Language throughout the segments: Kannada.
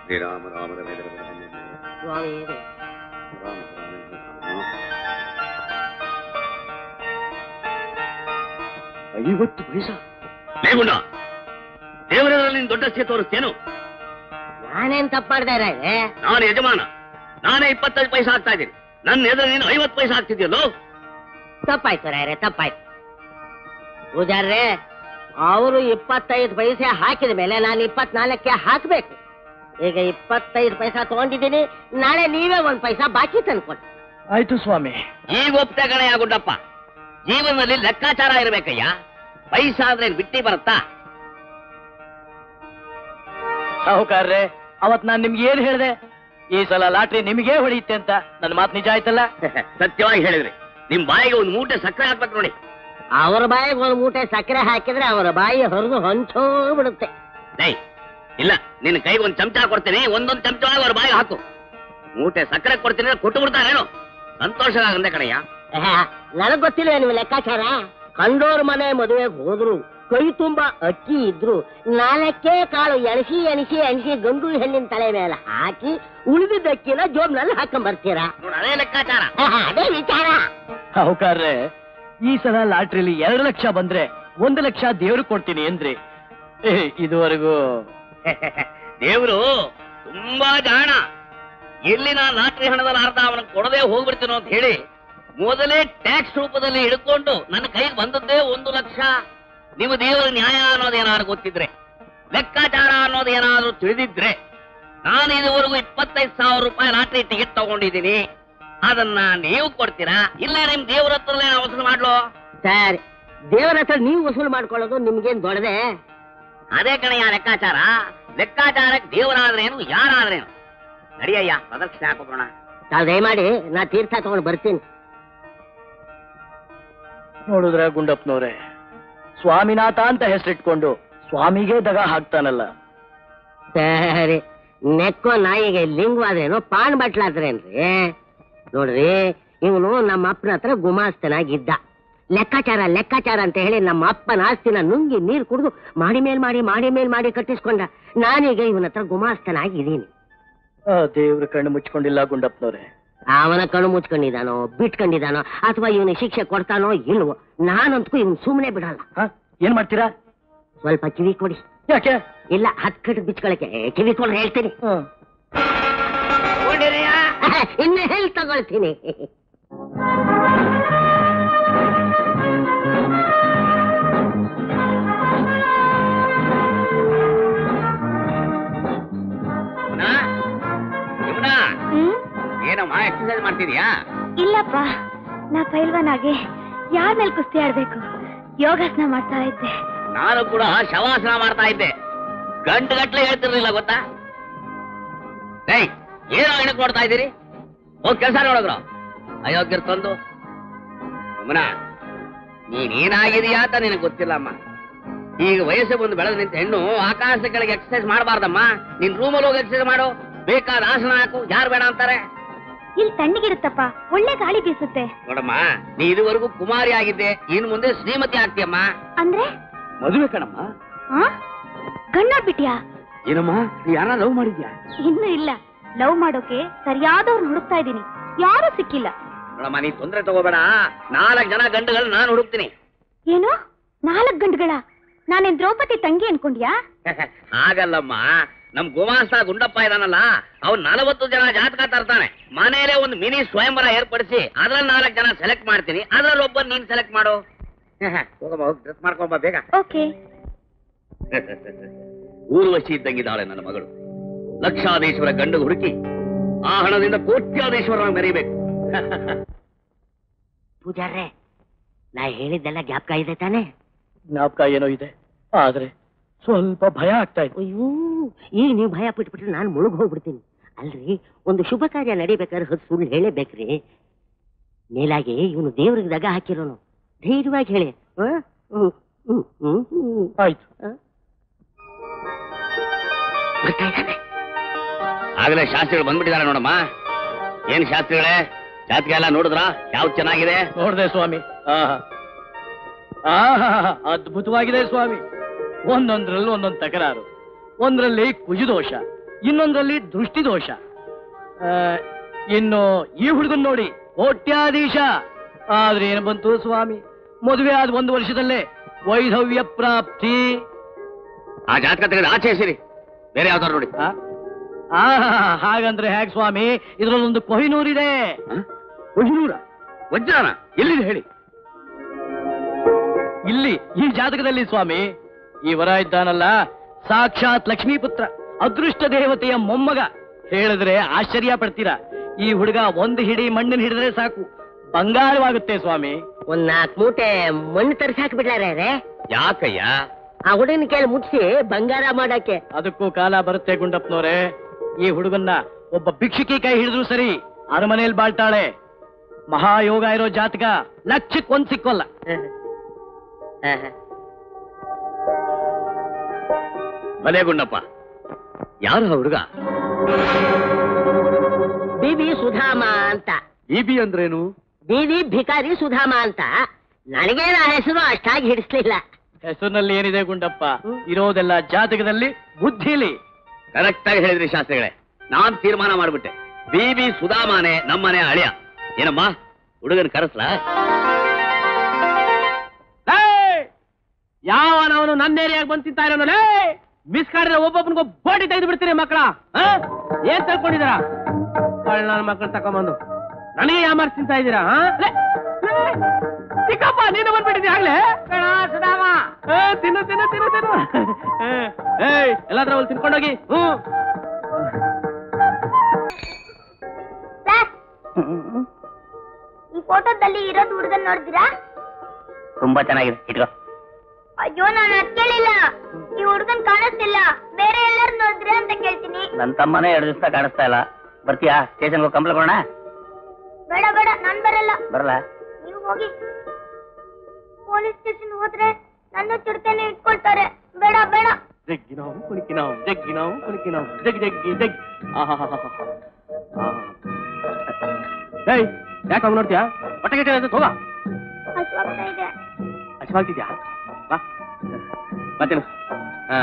ಶ್ರೀರಾಮ ರಾಮ ರಮೇಂದ್ರ ರಾಮ ಸ್ವಾಮಿ ರಾಮ ರಾಮ ಐವತ್ತು ಪೈಸಾ ಲೇಗುಂಡ ದೇವರಲ್ಲಿ ನೀನು ದೊಡ್ಡ ಸ್ಥಿತಿ ತೋರಿಸ್ತೇನು ನಾನೇನ್ ತಪ್ಪು ಮಾಡ್ದೆ ನಾನು ಯಜಮಾನ ನಾನೇ ಇಪ್ಪತ್ತೈದು ಪೈಸಾ ಹಾಕ್ತಾ ಇದ್ದೀನಿ ನನ್ನ ಎದುರು ನೀನು ಐವತ್ತು ಪೈಸಾ ಹಾಕ್ತಿದ್ಯಲ್ಲೋ ತಪ್ಪಾಯ್ತು ರಾಯ್ರೆ ತಪ್ಪಾಯ್ತು ಪೂಜಾರ್ರೆ ಅವರು ಇಪ್ಪತ್ತೈದು ಪೈಸೆ ಹಾಕಿದ ಮೇಲೆ ನಾನು ಇಪ್ಪತ್ನಾಲ್ಕಕ್ಕೆ ಹಾಕ್ಬೇಕು ಈಗ ಇಪ್ಪತ್ತೈದು ಪೈಸಾ ತಗೊಂಡಿದ್ದೀನಿ ನಾಳೆ ನೀವೇ ಒಂದ್ ಪೈಸಾ ಬಾಕಿ ತಂದ್ಕೊಡಿ ಆಯ್ತು ಸ್ವಾಮಿ ಈಗ ಒಪ್ತೆ ಕಣಯ್ಯ ಗುಡ್ಡಪ್ಪ ಜೀವನದಲ್ಲಿ ಲೆಕ್ಕಾಚಾರ ಇರಬೇಕಯ್ಯ ಪೈಸಾ ಅಂದ್ರೆ ಏನ್ ಬಿಟ್ಟಿ ಬರುತ್ತಾ ಸಾಹುಕಾರ್ರೆ ಅವತ್ ನಾನ್ ನಿಮ್ಗೆ ಏನ್ ಹೇಳ್ದೆ ಈ ಸಲ ಲಾಟ್ರಿ ನಿಮಗೆ ಹೊಡೆಯುತ್ತೆ ಅಂತ ನನ್ನ ಮಾತು ನಿಜ ಆಯ್ತಲ್ಲ ಸತ್ಯವಾಗಿ ಹೇಳಿದ್ರಿ ನಿಮ್ ಬಾಯಿಗೆ ಒಂದು ಮೂಟೆ ಸಕ್ಕರೆ ಹಾಕ್ಬೇಕು ನೋಡಿ ಅವರ ಬಾಯಿಗೆ ಒಂದು ಮೂಟೆ ಸಕ್ಕರೆ ಹಾಕಿದ್ರೆ ಅವರ ಬಾಯಿ ಹೊರದು ಹೊಂಚೋ ಬಿಡುತ್ತೆ ಡೈ ಇಲ್ಲ ನಿನ್ನ ಕೈಗೆ ಒಂದು ಚಮಚ ಕೊಡ್ತೀನಿ ಒಂದೊಂದು ಚಮಚ ಒಳಗೆ ಅವ್ರ ಬಾಯಿಗೆ ಹಾಕು ಮೂಟೆ ಸಕ್ಕರೆ ಕೊಡ್ತೀನಿ ಅಂದ್ರೆ ಕೊಟ್ಟು ಬಿಡ್ತಾರೇನು ಸಂತೋಷ ಆಗಂದೆ ಕಣಯ್ಯ ನನಗ್ ಗೊತ್ತಿಲ್ಲ ನಿಮ್ ಲೆಕ್ಕಾಚಾರ ಕಂಡೋರ್ ಮನೆ ಮದುವೆಗೆ ಹೋದ್ರು ಕೈ ತುಂಬಾ ಅಕ್ಕಿ ಇದ್ರು ನಾಲ್ಕೇ ಕಾಳು ಎಣಸಿ ಎಣಸಿ ಎಣಸಿ ಗಂಡು ಹೆಣ್ಣಿನ ತಲೆ ಮೇಲೆ ಹಾಕಿ ಉಳಿದಿದ್ದ ಅಕ್ಕಿನ ಜೋಬ್ನಲ್ಲಿ ಹಾಕೊಂಡ್ ಬರ್ತೀರಾ ನೋಡು ಅದೇ ಲೆಕ್ಕಾಚಾರ ಅದೇ ವಿಚಾರ ಸಾಹುಕಾರ್ರೆ ಈ ಸಲ ಲಾಟ್ರಿಲಿ ಎರಡು ಲಕ್ಷ ಬಂದ್ರೆ ಒಂದು ಲಕ್ಷ ದೇವ್ರು ಕೊಡ್ತೀನಿ ಅಂದ್ರಿ ಏ, ಇದುವರೆಗೂ ದೇವರು ತುಂಬಾ ಜಾಣ ಎಲ್ಲಿ ನಾ ಲಾಟ್ರಿ ಹಣದಲ್ಲಿ ಅರ್ಧ ಅವನಿಗೆ ಕೊಡದೆ ಹೋಗ್ಬಿಡ್ತೀನೋ ಅಂತ ಹೇಳಿ ಮೊದಲೇ ಟ್ಯಾಕ್ಸ್ ರೂಪದಲ್ಲಿ ಹಿಡ್ಕೊಂಡು ನನ್ನ ಕೈಗೆ ಬಂದದ್ದೇ ಒಂದು ಲಕ್ಷ ನೀವು ದೇವರ ನ್ಯಾಯ ಅನ್ನೋದೇನಾದ್ರು ಗೊತ್ತಿದ್ರೆ ಲೆಕ್ಕಾಚಾರ ಅನ್ನೋದು ಏನಾದ್ರು ತಿಳಿದಿದ್ರೆ ನಾನು ಇದುವರೆಗೂ ಇಪ್ಪತ್ತೈದು ಸಾವಿರ ರೂಪಾಯಿ ಲಾಟ್ರಿ ಟಿಕೆಟ್ ತಗೊಂಡಿದ್ದೀನಿ ಅದನ್ನ ನೀವು ಕೊಡ್ತೀರಾ ಇಲ್ಲ ನಿಮ್ ದೇವ್ರ ಹತ್ರಲ್ಲೇ ನಾವು ವಸೂಲು ಮಾಡ್ಲೋ ಸರಿ ದೇವರ ಹತ್ರ ನೀವು ವಸೂಲು ಮಾಡ್ಕೊಳ್ಳೋದು ನಿಮ್ಗೇನ್ ದೊಡ್ಡದೆ ಅದೇ ಕಣಯ್ಯ ಲೆಕ್ಕಾಚಾರ ಲೆಕ್ಕಾಚಾರಕ್ಕೆ ದೇವರಾದ್ರೇನು ಯಾರಾದ್ರೇನು ನಡಿಯಯ್ಯ ಪ್ರದಕ್ಷಿಣೆ ಹಾಕೋಬೋಣ ತಾವು ದಯಮಾಡಿ ನಾ ತೀರ್ಥ ತಗೊಂಡು ಬರ್ತೀನಿ ನೋಡಿದ್ರ ಗುಂಡಪ್ಪನವ್ರೆ ಸ್ವಾಮಿನಾಥ ಅಂತ ಹೆಸರಿಟ್ಕೊಂಡು ಸ್ವಾಮಿಗೆ ದಗ ಹಾಕ್ತಾನಲ್ಲ ಸರಿ ನೆಕ್ಕೋ ನಾಯಿಗೆ ಲಿಂಗವಾದ್ರೇನು ಪಾನ್ ಬಟ್ಲಾದ್ರೇನ್ರಿ ನೋಡ್ರಿ ಇವನು ನಮ್ಮ ಅಪ್ಪನ ಹತ್ರ ಗುಮಾಸ್ತನಾಗಿದ್ದ ಲೆಕ್ಕಾಚಾರ ಲೆಕ್ಕಾಚಾರ ಅಂತ ಹೇಳಿ ನಮ್ಮ ಅಪ್ಪನ ಆಸ್ತಿನ ನುಂಗಿ ನೀರು ಕುಡಿದು ಮಾಡಿ ಮೇಲ್ ಮಾಡಿ ಮಾಡಿ ಮೇಲ್ ಮಾಡಿ ಕಟ್ಟಿಸ್ಕೊಂಡ ನಾನೀಗ ಇವನ ಹತ್ರ ಗುಮಾಸ್ತನಾಗಿದ್ದೀನಿ ಆ ದೇವ್ರ ಕಣ್ಣು ಮುಚ್ಕೊಂಡಿಲ್ಲ ಗುಂಡಪ್ಪನವ್ರೆ ಅವನ ಕಣ್ಣು ಮುಚ್ಕೊಂಡಿದಾನೋ ಬಿಟ್ಕೊಂಡಿದಾನೋ ಅಥವಾ ಇವನು ಶಿಕ್ಷೆ ಕೊಡ್ತಾನೋ ಇಲ್ವೋ ನಾನಂತೂ ಇವನ್ ಸುಮ್ಮನೆ ಬಿಡಲ್ಲ ಹ? ಏನ್ ಮಾಡ್ತೀರಾ ಸ್ವಲ್ಪ ಕಿವಿ ಕೊಡಿ ಯಾಕೆ ಇಲ್ಲ ಹತ್ ಕಟ್ಟು ಬಿಚ್ಕೊಳಕ್ಕೆ ಕಿವಿ ಕೊಡ್ರಿ ಹೇಳ್ತೀನಿ ಹ. ಇನ್ನು ಹೇಳಿ ತಗೊಳ್ತೀನಿ ಯಮುನಾ? ಯಮುನಾ, ಹ್ಮ್ ಏನಮ್ಮ ಎಕ್ಸರ್ಸೈಸ್ ಮಾಡ್ತಿದ್ಯಾ ಇಲ್ಲಪ್ಪ ನಾ ಪೈಲ್ವಾನಾಗಿ ಯಾರ ಮೇಲೆ ಕುಸ್ತಿ ಆಡ್ಬೇಕು ಯೋಗಾಸನ ಮಾಡ್ತಾ ಇದ್ದೆ ನಾನು ಕೂಡ ಶವಾಸನ ಮಾಡ್ತಾ ಇದ್ದೆ ಗಂಟು ಗಟ್ಲೆ ಹೇಳ್ತಿರ್ಲಿಲ್ಲ ಗೊತ್ತಾ ಏಯ್ ಏನೋ ಹೆಣಕ್ ನೋಡ್ತಾ ಇದ್ದೀರಿ ಹೋಗ್ ಕೆಲಸ ನೋಡಿದ್ರು ಅಯೋಗ್ಯರ್ ತಂದು ಯಮುನಾ ನೀನೇನಾಗಿದೀಯಾ ಅಂತ ನಿನಗೆ ಗೊತ್ತಿಲ್ಲಮ್ಮ ಈಗ ವಯಸ್ಸು ಬಂದು ಬೆಳೆದ ನಿಂತ ಹೆಣ್ಣು ಆಕಾಶ ಕೆಳಗೆ ಎಕ್ಸರ್ಸೈಸ್ ಮಾಡಬಾರ್ದಮ್ಮ ನಿನ್ ರೂಮಲ್ಲಿ ಹೋಗಿ ಎಕ್ಸರ್ಸೈಸ್ ಮಾಡು ಬೇಕಾದ ಆಸನ ಹಾಕು ಯಾರು ಬೇಡ ಅಂತಾರೆ ಇಲ್ಲಿ ತಣ್ಣಗಿರುತ್ತಪ್ಪ ಒಳ್ಳೆ ಗಾಳಿ ಬೀಸುತ್ತೆ ನೋಡಮ್ಮ ನೀ ಇದುವರೆಗೂ ಕುಮಾರಿ ಆಗಿದ್ದೆ ಇನ್ ಮುಂದೆ ಶ್ರೀಮತಿ ಆಗ್ತೀಯಮ್ಮ ಅಂದ್ರೆ ಮದುವೆ ಕಣಮ್ಮ ಆ ಗಂಡಾಡ್ಬಿಟ್ಯಾ ಏನಮ್ಮ ನೀ ಯಾರ ಲವ್ ಮಾಡಿದ್ಯಾ ಇನ್ನು ಇಲ್ಲ ಲವ್ ಮಾಡೋಕೆ ಸರಿಯಾದವ್ರನ್ನ ಹುಡುಕ್ತಾ ಇದ್ದೀನಿ ಯಾರೂ ಸಿಕ್ಕಿಲ್ಲ ನೋಡಮ್ಮ ನೀ ತೊಂದ್ರೆ ತಗೋಬೇಡ ನಾಲ್ಕು ಜನ ಗಂಡುಗಳು ನಾನು ಹುಡುಕ್ತೀನಿ ಏನು ನಾಲ್ಕ್ ಗಂಡುಗಳ ನಾನೇನ್ ದ್ರೌಪದಿ ತಂಗಿ ಅನ್ಕೊಂಡ್ಯಾ ಹಾಗಲ್ಲಮ್ಮ ನಮ್ ಗುಮಾಸ್ತ ಗುಂಡಪ್ಪ ಇದಾನಲ್ಲ ಅವ್ನು ನಲವತ್ತು ಜನ ಜಾತಕ ತರ್ತಾನೆ ಮನೇಲೆ ಒಂದು ಮಿನಿ ಸ್ವಯಂವರ ಏರ್ಪಡಿಸಿ ಅದ್ರಲ್ಲಿ ನಾಲ್ಕು ಜನ ಸೆಲೆಕ್ಟ್ ಮಾಡ್ತೀನಿ ಅದ್ರಲ್ಲಿ ಒಬ್ಬ ನೀನ್ ಸೆಲೆಕ್ಟ್ ಮಾಡು ಹೋಗಮ್ಮ ಹೋಗಿ ಡ್ರೆಸ್ ಮಾಡ್ಕೊಂಬ ಬೇಗ ಓಕೆ ಊರ್ವಶಿ ಇದ್ದಂಗಿದ್ದಾಳೆ ನನ್ನ ಮಗಳು ಲಕ್ಷಾಧೀಶ್ವರ ಗಂಡು ಹುಡುಕಿ ಆ ಹಣದಿಂದ ಕೋಟ್ಯಾಧೀಶ್ವರ ಮೆರೀಬೇಕು ಪೂಜಾರ್ರೆ ನಾ ಹೇಳಿದ್ದೆಲ್ಲ ಜ್ಞಾಪಕ ಇದೆ ತಾನೆ ಜ್ಞಾಪಕ ಏನೋ ಇದೆ ಆದ್ರೆ ಸ್ವಲ್ಪ ಭಯ ಆಗ್ತಾ ಇದೆ ಅಯ್ಯೋ ಈಗ ನೀವು ಭಯ ಪಟ್ಬಿಟ್ರೆ ನಾನು ಮುಳುಗ್ ಹೋಗ್ಬಿಡ್ತೀನಿ ಅಲ್ರಿ ಒಂದು ಶುಭ ಕಾರ್ಯ ನಡಿಬೇಕಾದ್ರೆ ಹೊತ್ತು ಸುಳ್ಳು ಹೇಳಬೇಕ್ರಿ ಮೇಲಾಗಿ ಇವನು ದೇವ್ರಿಗೆ ದಗ ಹಾಕಿರೋನು ಧೈರ್ಯವಾಗಿ ಹೇಳಿ ಆ? ಹ್ಮ್, ಹ್ಮ್, ಹ್ಮ್, ಹ್ಮ್. ಆಯ್ತು ಬರ್ತಾ ಇದ್ದಾನೆ. ಆಗಲೇ ಶಾಸ್ತ್ರಿಗಳು ಬಂದ್ಬಿಟ್ಟಿದ್ದಾರೆ ನೋಡಮ್ಮ ಏನ್ ಶಾಸ್ತ್ರಿಗಳೇ ಜಾತಕ ಎಲ್ಲ ನೋಡಿದ್ರ ಯಾವ್ದು ಚೆನ್ನಾಗಿದೆ ನೋಡ್ದೆ ಸ್ವಾಮಿ ಆಹಾ ಆಹಾ ಅದ್ಭುತವಾಗಿದೆ ಸ್ವಾಮಿ ಒಂದೊಂದ್ರಲ್ಲಿ ಒಂದೊಂದು ತಕರಾರು ಒಂದ್ರಲ್ಲಿ ಕುಜುದೋಷ ಇನ್ನೊಂದರಲ್ಲಿ ದೃಷ್ಟಿದೋಷ ಆ, ಇನ್ನು ಈ ಹುಡುಗನ್ ನೋಡಿ ಕೋಟ್ಯಾಧೀಶ ಆದ್ರೆ ಏನು ಬಂತು ಸ್ವಾಮಿ ಮದುವೆ ಆದ ಒಂದು ವರ್ಷದಲ್ಲೇ ವೈಧವ್ಯ ಪ್ರಾಪ್ತಿ ಆ ಜಾತಕ ತೆಗೆದು ಆಚೆ ಹೆಸಿರಿ ಬೇರೆ ಯಾವ್ದಾರು ನೋಡಿ ಆ? ಆ, ಹಾಗಂದ್ರೆ ಹೇಗ್ ಸ್ವಾಮಿ ಇದ್ರಲ್ಲೊಂದು ಕೊಹಿನೂರಿದೆ ಕೊಹಿನೂರ ವಜ್ರಾನ ಎಲ್ಲಿದೆ ಹೇಳಿ ಇಲ್ಲಿ ಈ ಜಾತಕದಲ್ಲಿ ಸ್ವಾಮಿ ಈ ವರ ಇದ್ದಾನಲ್ಲ ಸಾಕ್ಷಾತ್ ಲಕ್ಷ್ಮೀಪುತ್ರ ಅದೃಷ್ಟ ದೇವತೆಯ ಮೊಮ್ಮಗ ಹೇಳಿದ್ರೆ ಆಶ್ಚರ್ಯ ಪಡ್ತೀರಾ ಈ ಹುಡುಗ ಒಂದು ಹಿಡಿ ಮಣ್ಣಿನ ಹಿಡಿದ್ರೆ ಸಾಕು ಬಂಗಾರವಾಗುತ್ತೆ ಸ್ವಾಮಿ ಒಂದ್ ನಾಲ್ಕು ಮೂಟೆ ಮಣ್ಣು ತರಿಸಿ ಹಾಕ್ಬಿಡ್ಲಾರೆ ಯಾಕಯ್ಯ ಆ ಹುಡುಗನ ಕೈಲಿ ಮುಟ್ಸಿ ಬಂಗಾರ ಮಾಡಕ್ಕೆ ಅದಕ್ಕೂ ಕಾಲ ಬರುತ್ತೆ ಗುಂಡಪ್ಪನವ್ರೆ ಈ ಹುಡುಗನ್ನ ಒಬ್ಬ ಭಿಕ್ಷುಕಿ ಕೈ ಹಿಡಿದ್ರು ಸರಿ ಅರಮನೆಯಲ್ಲಿ ಬಾಳ್ತಾಳೆ ಮಹಾಯೋಗ ಇರೋ ಜಾತಕ ಲಕ್ಷಕ್ಕೆ ಒಂದ್ ಸಿಕ್ಕೋಲ್ಲ ಭಲೇ ಗುಂಡಪ್ಪ ಯಾರು ಹುಡುಗ ಬಿಬಿ ಸುಧಾಮ ಅಂತ ಇಬಿ ಅಂದ್ರೇನು ಬೀದಿ ಭಿಕಾರಿ ಸುಧಾಮ ಅಂತ ನನಗೇನ ಹೆಸರು ಅಷ್ಟಾಗಿ ಹಿಡಿಸ್ಲಿಲ್ಲ ಹೆಸರಿನಲ್ಲಿ ಏನಿದೆ ಗುಂಡಪ್ಪ ಇರೋದೆಲ್ಲ ಜಾತಕದಲ್ಲಿ ಬುದ್ಧಿಲಿ ಕರೆಕ್ಟ್ ಆಗಿ ಹೇಳಿದ್ರಿ ಶಾಸ್ತ್ರಿಗಳೇ ನಾನ್ ತೀರ್ಮಾನ ಮಾಡ್ಬಿಟ್ಟೆ ಬಿ ಬಿ ಸುಧಾಮಾನೆ ನಮ್ಮನೆ ಅಳಿಯ ಏನಮ್ಮ ಹುಡುಗನ್ ಕರೆಸ್ಲಾ ಯಾವನವನು ನನ್ನ ಏರಿಯಾಗ ಬಂದ್ ತಿಂತಾ ಇರೋನಲ್ಲೇ ಮಿಸ್ ಕಾಡಿದ್ರೆ ಒಬ್ಬೊಬ್ಬನಿಗೆ ಬೋಟಿ ತೆಗೆದು ಬಿಡ್ತೀರಿ ಮಕ್ಕಳ ಏನ್ ತಿಳ್ಕೊಂಡಿದ್ದೀರಾ ನನ್ನ ಮಕ್ಕಳು ತಕೊಂಬಂದು ನನಗೆ ಯಾಮಾರ್ ತಿಂತಾ ಇದ್ದೀರಾ ಹಾ? ಲೇ, ಲೇ, ಚಿಕ್ಕಪ್ಪ ನೀನು ಬಂದ್ಬಿಟ್ಟಿದ್ಯಾ ಆಗ್ಲೇ ಸುಧಾಮ ಏ, ತಿನ್ನು ತಿನ್ನು ತಿನ್ನು ತಿನ್ನು ಏ, ಏಯ್ ಎಲ್ಲಾದ್ರ ಅಲ್ಲಿ ತಿನ್ಕೊಂಡೋಗಿ ಹ್ಮ್ ಸರ್ ಈ ಫೋಟೋದಲ್ಲಿ ಇರೋದು ಹುಡುಗನ್ ನೋಡಿದಿರಾ ತುಂಬಾ ಚೆನ್ನಾಗಿದೆ ಇಟ್ಕೋ ಅಯ್ಯೋ ನಾನು ಅದ್ ಕೇಳಿಲ್ಲ ಈ ಹುಡುಗನ್ ಕಾಣಿಸ್ತಿಲ್ಲ ಬೇರೆ ಎಲ್ಲರೂ ನೋಡಿದ್ರೆ ಅಂತ ಕೇಳ್ತೀನಿ ನನ್ ತಮ್ಮನೇ ಎರಡು ದಿವಸ ಕಾಣಿಸ್ತಾ ಇಲ್ಲ ಬರ್ತೀಯಾ ಸ್ಟೇಷನ್ ಹೋಗಿ ಕಂಪ್ಲೇಂಟ್ ಕೊಡೋಣ ಬೇಡ ಬೇಡ ನಾನ್ ಬರಲ್ಲ ಬರಲ್ಲ ನೀವು ಹೋಗಿ ಪೊಲೀಸ್ ಸ್ಟೇಷನ್ ಹೋದ್ರೆ ನನ್ನ ಚಿರತೆನೆ ಇಟ್ಕೊಳ್ತಾರೆ ಬೇಡ ಬೇಡ ಜಗ್ಗಿನಾವು ಕುಣಿಕಿನಾವು ಜಗ್ಗಿನಾವು ಕುಣಿಕಿನಾವು ಜಗ್ ಜಗ್ಗಿ ಜಗ್ ಆಹಾಹಾಹಾಹಾ. ಆ. ಏಯ್ ಯಾಕೆ ಹಂಗ್ ನೋಡ್ತೀಯಾ ಹೊಟ್ಟೆ ಗಿಟ್ಟೆ ಹೋಗ ಹಸುವಾಗ್ತಾ ಇದೆ ಹಸಿವಾಗ್ತಿದ್ಯಾ ಬಾ ಮತ್ತೇನು ಹಾ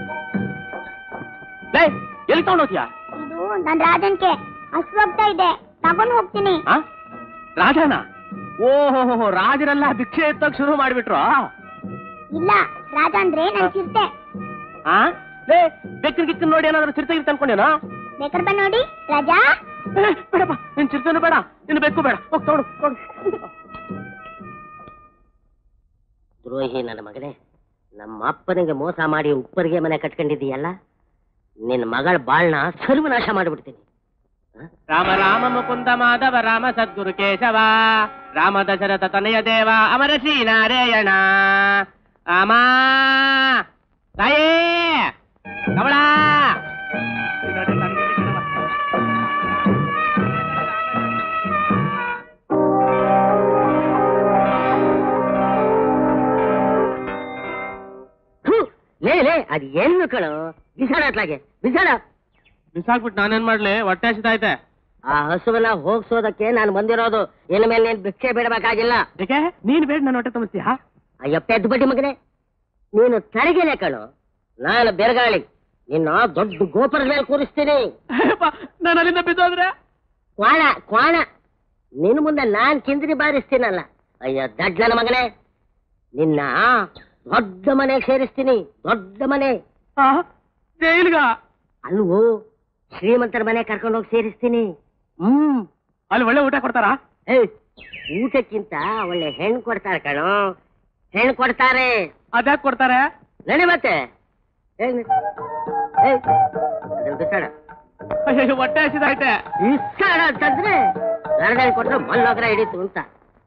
ಏಯ್ ಎಲ್ಲಿ ತಗೊಂಡು ಹೋಗ್ತೀಯಾ ಇದು ನನ್ ರಾಜನ್ಗೆ ಹಸುವಾಗ್ತಾ ಇದೆ ತಗೊಂಡ್ ಹೋಗ್ತೀನಿ ಆ ರಾಜನ ಓಹೋ ರಾಜರೆಲ್ಲ ಭಿಕ್ಷೆ ಎತ್ತೋಕ್ ಶುರು ಮಾಡ್ಬಿಟ್ರು ಇಲ್ಲ ರಾಜ ಅಂದ್ರೆ ನನ್ ಚಿರತೆ ಆ ಲೇ ಬೆಕ್ಕಿನ ಗಿಕ್ಕಿನ ನೋಡಿ ಏನಾದ್ರು ಚಿರತೆ ಗಿರ್ತ ಅನ್ಕೊಂಡೇನೋ ಬೇಕಾದ್ರೆ ಬಂದ್ ನೋಡಿ ರಾಜಾ ಏ, ಬೇಡಪ್ಪ ನಿನ್ ಚಿರತೆನೂ ಬೇಡ ನಿನ್ ಬೆಕ್ಕು ಬೇಡ ಹೋಗ್ ತಗೊಡು ತಗೊಡು ದ್ರೋಹಿ ನನ್ನ ಮಗನೇ ನಮ್ಮ ಅಪ್ಪನಿಗೆ ಮೋಸ ಮಾಡಿ ಉಪ್ಪರಿಗೆ ಮನೆ ಕಟ್ಕೊಂಡಿದ್ದೀಯಲ್ಲ ನಿನ್ನ ಮಗಳ ಬಾಳ್ನ ಸರ್ವನಾಶ ಮಾಡಿಬಿಡ್ತೀನಿ ರಾಮ ರಾಮ ಮುಕುಂದ ಮಾಧವ ರಾಮ ಸದ್ಗುರು ಕೇಶವ ರಾಮ ದಶರಥ ತನಯ ದೇವ ಅಮರ ಶ್ರೀ ನಾರಾಯಣ ರಾಮ ತಾಯೇ ಕಮಲ ಥು, ಲೇ ಲೇ ಅದು ಏನು ಕಳು ಬಿಸಾಡ ಅತ್ಲಾಗೆ ಬಿಸಾಡ ಬಿಸಾಕ್ಬಿಟ್ಟು ನಾನೇನ್ ಮಾಡ್ಲಿ ಹೊಟ್ಟೆ ಹಸಿದೈತೆ ಆ ಹಸುವನ್ನ ಹೋಗ್ಸೋದಕ್ಕೆ ನಾನು ಬಂದಿರೋದು ಇನ್ನು ಮೇಲೆ ನೀನ್ ಭಿಕ್ಷೆ ಬಿಡಬೇಕಾಗಿಲ್ಲ ಯಾಕೆ ನೀನ್ ಬೇಡ ನನ್ನ ಹೊಟ್ಟೆ ತುಂಬಿಸ್ತೀಯಾ ಅಯ್ಯ ಪೆದ್ದು ಬಡ್ಡಿ ಮಗನೇ ನೀನು ತರಗೆಲೆ ಕಣು ನಾನು ಬೆರಗಾಳಿ ನಿನ್ನ ದೊಡ್ಡ ಗೋಪುರದ ಮೇಲೆ ಕೂರಿಸ್ತೀನಿ ನಾನು ಅಲ್ಲಿಂದ ಬಿದ್ದೋದ್ರೆ ಕ್ವಾಣ ಕ್ವಾಣ ನಿನ್ ಮುಂದೆ ನಾನ್ ಕಿಂದ್ರಿ ಬಾರಿಸ್ತೀನಲ್ಲ ಅಯ್ಯ ದಡ್ಲನ ಮಗನೇ ನಿನ್ನ ದೊಡ್ಡ ಮನೆಗೆ ಸೇರಿಸ್ತೀನಿ ದೊಡ್ಡ ಮನೆ ಜೈಲ್ಗ ಅಲ್ವೋ ಶ್ರೀಮಂತರ ಮನೆ ಕರ್ಕೊಂಡು ಹೋಗಿ ಸೇರಿಸ್ತೀನಿ ಹ್ಮ್ ಅಲ್ಲಿ ಒಳ್ಳೆ ಊಟ ಕೊಡ್ತಾರಾ ಏಯ್ ಊಟಕ್ಕಿಂತ ಒಳ್ಳೆ ಹೆಣ್ಣು ಕೊಡ್ತಾರೆ ಕಣೋ ಹೆಣ್ಣು ಕೊಡ್ತಾರೆ ಅದ್ಯಾಕ್ ಕೊಡ್ತಾರೆ ನಡಿ ಮತ್ತೆ ಏಯ್, ಏಯ್, ಅದನ್ನ ಬಿಸಾಡ ಅಯ್ಯೋ ಹೊಟ್ಟೆ ಹಸಿದೈತೆ ಬಿಸಾಡ ಅಂತಂದ್ರೆ ನರದಲ್ಲಿ ಕೊಟ್ರೆ ಮಲ್ಲೋಗ್ರ ಹಿಡೀತು ಅಂತ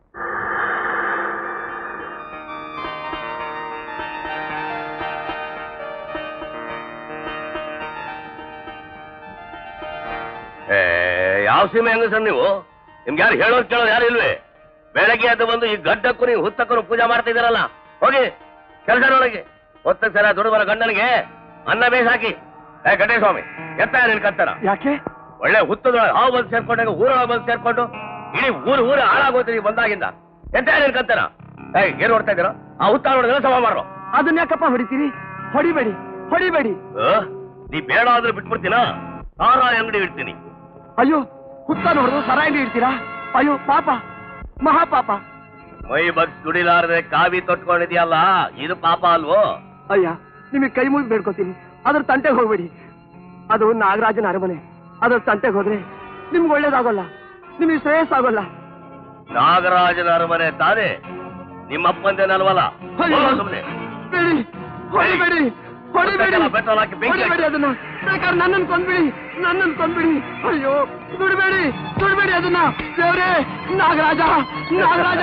ಯಾವ ಸೀಮೆ ಹೆಂಗ ಸರ್ ನೀವು ನಿಮ್ಗೆ ಯಾರು ಹೇಳೋದು ಕೇಳೋದು ಯಾರು ಇಲ್ವೇ ಬೆಳಗ್ಗೆ ಎದ್ದು ಬಂದು ಈ ಗಡ್ಡಕ್ಕೂ ನೀವು ಹುತ್ತಕ್ಕೂ ಪೂಜೆ ಮಾಡ್ತಾ ಇದ್ದೀರಲ್ಲ ಹೋಗಿ ಕೆಲಸದೊಳಗೆ ಹೊತ್ತ ಸಲ ದುಡುಬರ ಗಂಡನಿಗೆ ಅನ್ನ ಬೇಸ್ ಹಾಕಿ ಏ ಗಡ್ಡೆ ಸ್ವಾಮಿ ಎತ್ತ ನಿನ್ ಕತ್ತನ ಯಾಕೆ ಒಳ್ಳೆ ಹುತ್ತದೊಳಗೆ ಹಾವು ಬಂದು ಸೇರ್ಕೊಂಡಾಗ ಊರೊಳಗೆ ಬಂದು ಸೇರ್ಕೊಂಡು ಇಡೀ ಊರು ಊರು ಹಾಳಾಗೋತೀರಿ ಬಂದಾಗಿಂದ ಎಂತ ನಿನ್ ಕತ್ತನ ಏಯ್ ಏನ್ ನೋಡ್ತಾ ಇದ್ದೀರೋ ಆ ಹುತ್ತ ನೋಡಿದ್ರೆ ಸಮ ಮಾಡ್ರು ಅದನ್ನ ಯಾಕಪ್ಪ ಹೊಡಿತೀರಿ ಹೊಡಿಬೇಡಿ ಹೊಡಿಬೇಡಿ ನೀ ಬೇಡ ಆದ್ರೆ ಬಿಟ್ಬಿಡ್ತೀನ ಸಾರಾಯಿ ಅಂಗಡಿ ಇಡ್ತೀನಿ ಅಯ್ಯೋ ಹುತ್ತ ನೋಡಿದ್ರು ಸರಾಯಿ ಇಡ್ತೀರಾ ಅಯ್ಯೋ ಪಾಪ ಮಹಾಪಾಪ ಮೈ ಬಗ್ಸ್ ದುಡಿಲಾರದೆ ಕಾವಿ ತೊಟ್ಕೊಂಡಿದ್ಯಲ್ಲ ಇದು ಪಾಪ ಅಲ್ವೋ ಅಯ್ಯ ನಿಮಗೆ ಕೈ ಮುಗಿದು ಬೇಡ್ಕೋತೀನಿ ಅದ್ರ ತಂಟೆಗೆ ಹೋಗ್ಬೇಡಿ ಅದು ನಾಗರಾಜನ ಅರಮನೆ ಅದ್ರ ತಂಟೆಗೆ ಹೋದ್ರೆ ನಿಮ್ಗೆ ಒಳ್ಳೇದಾಗೋಲ್ಲ ನಿಮಗೆ ಶ್ರೇಯಸ್ ಆಗೋಲ್ಲ ನಾಗರಾಜನ ಅರಮನೆ ತಾನೇ ನಿಮ್ಮಪ್ಪಂದೇನಲ್ವಲ್ಲ ಅಯ್ಯೋ. ಹೋಗು ಸುಮ್ನೆ. ಬೇಡಿ ಹೊಡಿಬೇಡಿ ಹೊಡಿಬೇಡಿ ಪೆಟ್ರೋಲ್ ಹಾಕಿ ಬೆಂಕಿ ಹೊಡಿಬೇಡಿ ಹಾಕಿ. ಅದನ್ನ ಬೇಕಾದ್ರೆ ನನ್ನನ್ನು ಕೊಂದ್ಬಿಡಿ ನನ್ನನ್ನು ಕೊಂದ್ಬಿಡಿ ಅಯ್ಯೋ ದುಡ್ಬೇಡಿ ದುಡ್ಬೇಡಿ ಅದನ್ನ ದೇವ್ರೇ ನಾಗರಾಜ ನಾಗರಾಜ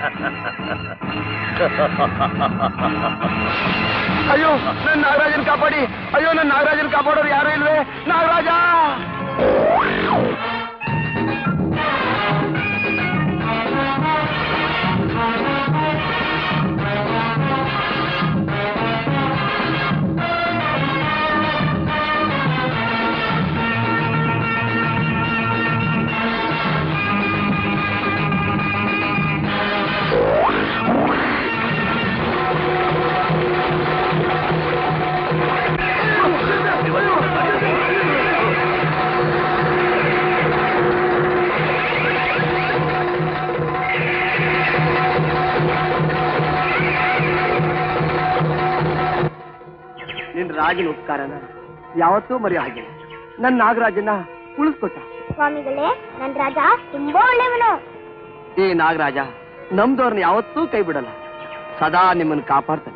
ಅಯ್ಯೋ ನನ್ನ ನಾಗರಾಜನ್ ಕಾಪಾಡಿ ಅಯ್ಯೋ ನನ್ನ ನಾಗರಾಜನ್ ಕಾಪಾಡೋರು ಯಾರು ಇಲ್ವೇ ನಾಗರಾಜ ನಿನ್ ರಾಜನ ಉಪಕಾರನ ಯಾವತ್ತೂ ಮರೆಯೋ ಹಾಗಿಲ್ಲ ನನ್ನ ನಾಗರಾಜನ ಉಳಿಸ್ಕೊಟ್ಟ ಸ್ವಾಮಿಗಳೇ ನನ್ ರಾಜ ತುಂಬಾ ಒಳ್ಳೆಯವನು ಈ ನಾಗರಾಜ ನಮ್ದವ್ರನ್ನ ಯಾವತ್ತೂ ಕೈ ಬಿಡಲ್ಲ ಸದಾ ನಿಮ್ಮನ್ನು ಕಾಪಾಡ್ತಾನೆ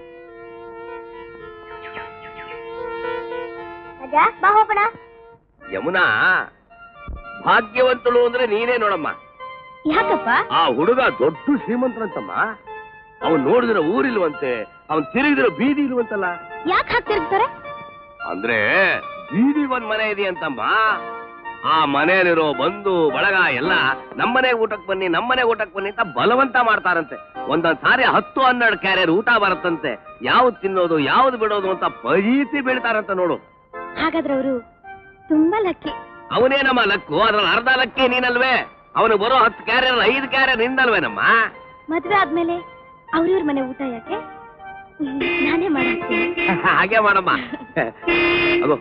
ರಾಜ ಬಾ ಹೋಗೋಣ ಯಮುನಾ ಭಾಗ್ಯವಂತಳು ಅಂದ್ರೆ ನೀನೇ ನೋಡಮ್ಮ ಯಾಕಪ್ಪ ಆ ಹುಡುಗ ದೊಡ್ಡ ಶ್ರೀಮಂತರಂತಮ್ಮ ಅವನ್ ನೋಡಿದ್ರೆ ಊರಿಲ್ವಂತೆ ಅವನ್ ತಿರುಗಿದ್ರೆ ಬೀದಿ ಇಲ್ವಂತಲ್ಲ ಯಾಕೆ ಹಾಕ್ತಿರ್ತಾರೆ ಅಂದ್ರೆ ಬೀದಿ ಒಂದ್ ಮನೆ ಇದೆಯಂತಮ್ಮ ಆ ಮನೆಯಲ್ಲಿರೋ ಬಂಧು ಬಳಗ ಎಲ್ಲ ನಮ್ಮನೆ ಊಟಕ್ ಬನ್ನಿ ನಮ್ಮನೆ ಊಟಕ್ ಬನ್ನಿ ಅಂತ ಬಲವಂತ ಮಾಡ್ತಾರಂತೆ ಒಂದೊಂದ್ ಸಾರಿ ಹತ್ತು ಹನ್ನೆರಡು ಕ್ಯಾರಿಯರ್ ಊಟ ಬರುತ್ತಂತೆ ಯಾವ್ದು ತಿನ್ನೋದು ಯಾವ್ದು ಬಿಡೋದು ಅಂತ ಪರೀತಿ ಬೀಳ್ತಾರಂತ ನೋಡು ಹಾಗಾದ್ರೆ ಅವರು ತುಂಬಾ ಲಕ್ಕಿ ಅವನೇನಮ್ಮ ಲಕ್ಕು ಅದ್ರಲ್ಲಿ ಅರ್ಧ ಲಕ್ಕಿ ನೀನಲ್ವೇ ಅವನು ಬರೋ ಹತ್ತು ಕ್ಯಾರಿಯರ್ ಐದು ಕ್ಯಾರಿಯರ್ ನಿಂದಲ್ವೇನಮ್ಮ ಮದ್ವೆ ಆದ್ಮೇಲೆ ಅವ್ರಿವ್ರ ಮನೆ ಊಟ ಯಾಕೆ ಹ್ಮ್, ನಾನೇ ಮಾಡ್ತೀನಿ ಹಾಗೆ ಮಾಡಮ್ಮ ಅದು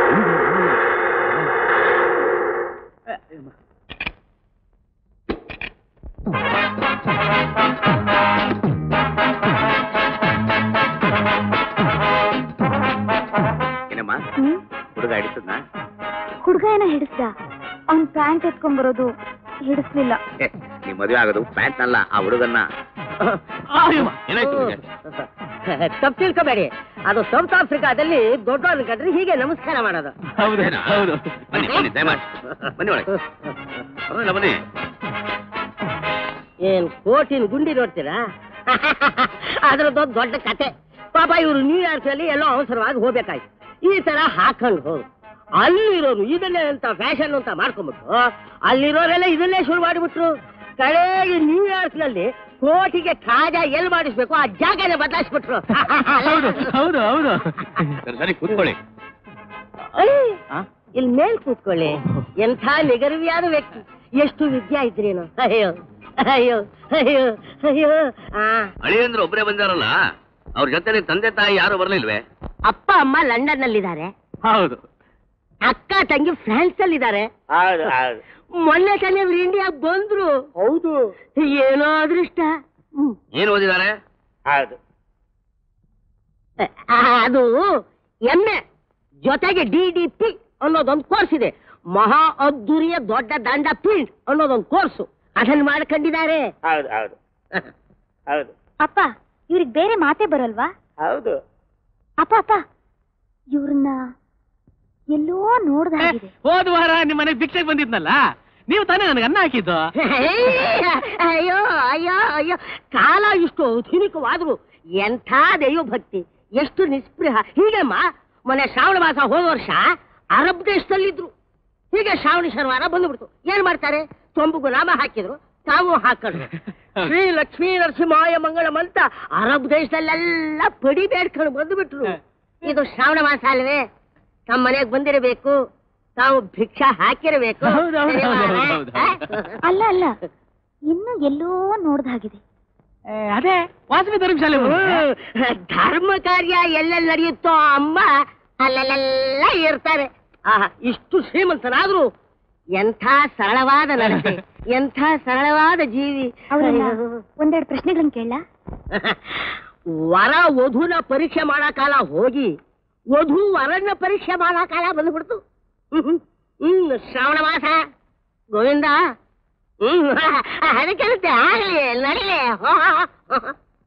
ಏನಮ್ಮ ಹ್ಮ್ ಹುಡುಗ ಹಿಡಿತದ್ನ ಹುಡ್ಗ ಏನೋ ಹಿಡಿಸ್ದ ಅವ್ನ್ ಪ್ಯಾಂಟ್ ಎತ್ಕೊಂಡ್ ಬರೋದು ಹಿಡಿಸ್ಲಿಲ್ಲ ನೀ ಮದುವೆ ಆಗೋದು ಪ್ಯಾಂಟ್ ಅಲ್ಲ ಆ ಹುಡುಗನ್ನ ಏನಾಯ್ತು ನಿಮ್ಗೆ? ತಪ್ಪು ತಿಳ್ಕೊಬೇಡಿ ಅದು ಸೌತ್ ಆಫ್ರಿಕಾದಲ್ಲಿ ದೊಡ್ಡವ್ರನ್ನ ಕಂಡ್ರೆ ಹೀಗೆ ನಮಸ್ಕಾರ ಮಾಡೋದು ಏನಾ? ಬನ್ನಿ ಬನ್ನಿ ದಯಮಾಡಿ ಬನ್ನಿ ಒಳಗೆ ಪರವಾಗಿಲ್ಲ, ಬನ್ನಿ ಏನ್ ಕೋಟಿನ ಗುಂಡಿ ನೋಡ್ತೀರಾ ಅದ್ರದ್ದು ದೊಡ್ಡ ಕತೆ ಪಾಪ ಇವರು ನ್ಯೂಯಾರ್ಕ್ ಅಲ್ಲಿ ಎಲ್ಲೋ ಅವಸರವಾಗಿ ಹೋಗ್ಬೇಕಾಯ್ತು ಈ ತರ ಹಾಕೊಂಡು ಹೋದ್ರು ಅಲ್ಲಿರೋರು ಇದನ್ನೇ ಅಂತ ಫ್ಯಾಷನ್ ಅಂತ ಮಾಡ್ಕೊಂಡ್ಬಿಟ್ರು ಅಲ್ಲಿರೋರೆಲ್ಲ ಇದನ್ನೇ ಶುರು ಮಾಡಿಬಿಟ್ರು ಕಡೆಗೆ ನ್ಯೂಯಾರ್ಕ್ ನಲ್ಲಿ ಕೋಟಿಗೆ ಕಾಜಾ ಎಲ್ ಮಾಡಿಸ್ಬೇಕು ಆ ಜಾಗನೇ ಬದಲಾಯಿಸ್ಬಿಟ್ರು ಹೌದು ಹೌದು ಸರಿ ಸರಿ ಕೂತ್ಕೊಳ್ಳಿ ಅಯ್ಯ್, ಇಲ್ಲಿ ಮೇಲ್ ಕೂತ್ಕೊಳ್ಳಿ ಎಂಥ ನಿಗರ್ವಿಯಾದ ವ್ಯಕ್ತಿ ಎಷ್ಟು ವಿದ್ಯೆ ಇದ್ರೇನು ಅಯ್ಯೋ ಅಯ್ಯೋ ಅಯ್ಯೋ ಅಯ್ಯೋ ಆ ಅಳಿಯಂದ್ರೆ ಒಬ್ಬರೇ ಬಂದಾರಲ್ಲ ಅವ್ರ ಜೊತೆ ನಿಮ್ ತಂದೆ ತಾಯಿ ಯಾರು ಬರ್ಲಿಲ್ವೇ ಅಪ್ಪ ಅಮ್ಮ ಲಂಡನ್ ನಲ್ಲಿದ್ದಾರೆ ಹೌದು ಅಕ್ಕ ತಂಗಿ ಫ್ರಾನ್ಸ್ ಅಲ್ಲಿದ್ದಾರೆ ಮೊನ್ನೆ ತಾನೇ ಅವ್ರು ಇಂಡಿಯಾಗ್ ಬಂದ್ರು ಹೌದು ಏನೋ ಅದೃಷ್ಟ ಹ್ಮ್. ಏನ್ ಓದಿದ್ದಾರೆ ಆ, ಅದು ಎಮ್ಮೆ ಜೊತೆಗೆ ಡಿ ಡಿ ಪಿ ಅನ್ನೋದೊಂದು ಕೋರ್ಸ್ ಇದೆ ಮಹಾ ಅದ್ದೂರಿಯ ದೊಡ್ಡ ದಂಡ ಫೀಲ್ಡ್ ಅನ್ನೋದೊಂದು ಕೋರ್ಸು ಅದನ್ನ ಮಾಡ್ಕೊಂಡಿದ್ದಾರೆ ಹೌದು ಹೌದು ಹೌದು ಅಪ್ಪ ಇವ್ರಿಗೆ ಬೇರೆ ಮಾತೇ ಬರಲ್ವಾ ಹೌದು ಅಪ್ಪ ಅಪ್ಪ ಇವ್ರನ್ನ ಎಲ್ಲೋ ನೋಡ್ದ ಹಾಗಿದೆ ಹೋದ ವಾರ ನಿಮ್ಮ ಮನೆಗೆ ಭಿಕ್ಷೆಗೆ ಬಂದಿದ್ನಲ್ಲ ನೀವು ತಾನೇ ನನಗೆ ಅನ್ನ ಹಾಕಿದ್ದು ಅಯ್ಯೋ ಅಯ್ಯೋ ಅಯ್ಯೋ ಕಾಲ ಇಷ್ಟು ಆಧುನಿಕವಾದ್ರು ಎಂಥ ದೈವ ಭಕ್ತಿ ಎಷ್ಟು ನಿಸ್ಪೃಹ ಹೀಗಮ್ಮ ಮೊನ್ನೆ ಶ್ರಾವಣ ಮಾಸ ಹೋದ ವರ್ಷ ಅರಬ್ ದೇಶದಲ್ಲಿದ್ರು ಹೀಗೆ ಶ್ರಾವಣ ಶನಿವಾರ ಬಂದ್ಬಿಡ್ತು ಏನ್ ಮಾಡ್ತಾರೆ ತೊಂಬುಗು ನಾಮ ಹಾಕಿದ್ರು ತಾವು ಹಾಕೊಂಡ್ರು ಶ್ರೀ ಲಕ್ಷ್ಮೀ ನರಸಿಂಹಾಯ ಮಂಗಳಂ ಅಂತ ಅರಬ್ ದೇಶದಲ್ಲೆಲ್ಲ ಪಡಿ ಬೇಡ್ಕೊಂಡು ಬಂದ್ಬಿಟ್ರು ಇದು ಶ್ರಾವಣ ಮಾಸ ಅಲ್ವೇ ತಮ್ಮ ಮನೆಗೆ ಬಂದಿರಬೇಕು ತಾವು ಭಿಕ್ಷಾ ಹಾಕಿರಬೇಕು ಹೌದು, ಹೌದು, ಸರಿವಾ? ಹೌದು, ಹೌದು, ಹೌದು. ಆ? ಅಲ್ಲ ಅಲ್ಲ ಇನ್ನು ಎಲ್ಲೋ ನೋಡ್ದ ಹಾಗಿದೆ ಅದೇ ವಾಸವಿ ಧರ್ಮಶಾಲೆ ಹ್ಮ್. ಧರ್ಮ ಕಾರ್ಯ ಎಲ್ಲೆಲ್ಲಿ ನಡೆಯುತ್ತೋ ಅಮ್ಮ ಅಲ್ಲೆಲ್ಲ ಇರ್ತಾರೆ ಆಹಾ ಇಷ್ಟು ಶ್ರೀಮಂತನಾದ್ರೂ ಎಂಥ ಸರಳವಾದ ನಡತೆ ಎಂಥ ಸರಳವಾದ ಜೀವಿ ಅವ್ರನ್ನ ಅಯ್ಯೋ. ಒಂದೆರಡು ಪ್ರಶ್ನೆಗಳನ್ನ ಕೇಳ ವರ ವಧುನ ಪರೀಕ್ಷೆ ಮಾಡೋ ಕಾಲ ಹೋಗಿ ವಧು ವರನ ಪರೀಕ್ಷೆ ಮಾಡೋ ಕಾಲ ಬಂದ್ಬಿಡ್ತು ಹ್ಮ್ ಹ್ಮ್ ಶ್ರಾವಣ ಮಾಸ ಗೋವಿಂದ ಹ್ಮ್ ಅದಕ್ಕೆ ಆಗ್ಲಿ ನಡಿಲೆ ಹೋ, ಹೋ, ಹೋ.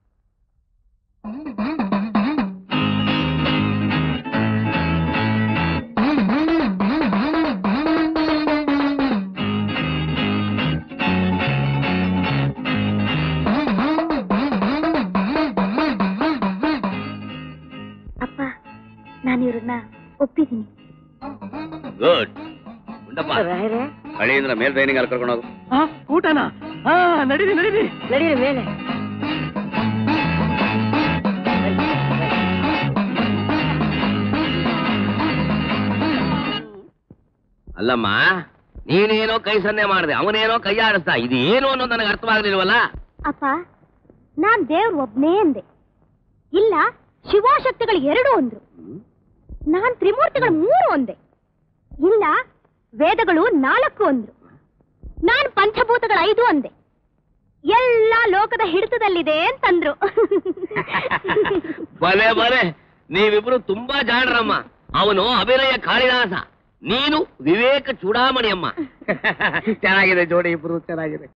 ಅಪ್ಪ ನಾನು ಇವ್ರನ್ನ ಒಪ್ಪಿದ್ದೀನಿ ಗುಡ್ ಉಂಡಪ್ಪ ರಾಯರೇ, ಹಳ್ಳಿಯಿಂದ ಮೇಲ್ ಟ್ರೈನಿಂಗ್ ಅಲ್ಲಿ ಕರ್ಕೊಂಡು ಹೋಗು ಆ, ಊಟನಾ ಹಾ ನಡೀರಿ ನಡೀರಿ ನಡೀರಿ ಮೇಲೆ ಅಲ್ಲಮ್ಮ ನೀನೇನೋ ಕೈ ಸನ್ನೆ ಮಾಡಿದೆ ಅವನೇನೋ ಕೈ ಆಡಿಸ್ದ ಇದು ಏನು ಅನ್ನೋದು ನನಗೆ ಅರ್ಥವಾಗಲಿಲ್ವಲ್ಲ ಅಪ್ಪ ನಾನ್ ದೇವ್ರ ಒಬ್ನೇ ಅಂದೆ ಇಲ್ಲ ಶಿವಶಕ್ತಿಗಳು ಎರಡು ಅಂದ್ರು ನಾನ್ ತ್ರಿಮೂರ್ತಿಗಳು ಮೂರು ಅಂದೆ ಇಲ್ಲ ವೇದಗಳು ನಾಲ್ಕು ಅಂದ್ರು ನಾನ್ ಪಂಚಭೂತಗಳ ಐದು ಅಂದೆ ಎಲ್ಲ ಲೋಕದ ಹಿಡಿತದಲ್ಲಿದೆ ಅಂತಂದ್ರು ಬಲೆ ಬಲೆ ನೀವಿಬ್ರು ತುಂಬಾ ಜಾಣರಮ್ಮ ಅವನು ಅಭಿನಯ ಕಾಳಿದಾಸ ನೀನು ವಿವೇಕ ಚೂಡಾಮಣಿ ಅಮ್ಮ ಚೆನ್ನಾಗಿದೆ ಜೋಡಿ ಇಬ್ರು ಚೆನ್ನಾಗಿದೆ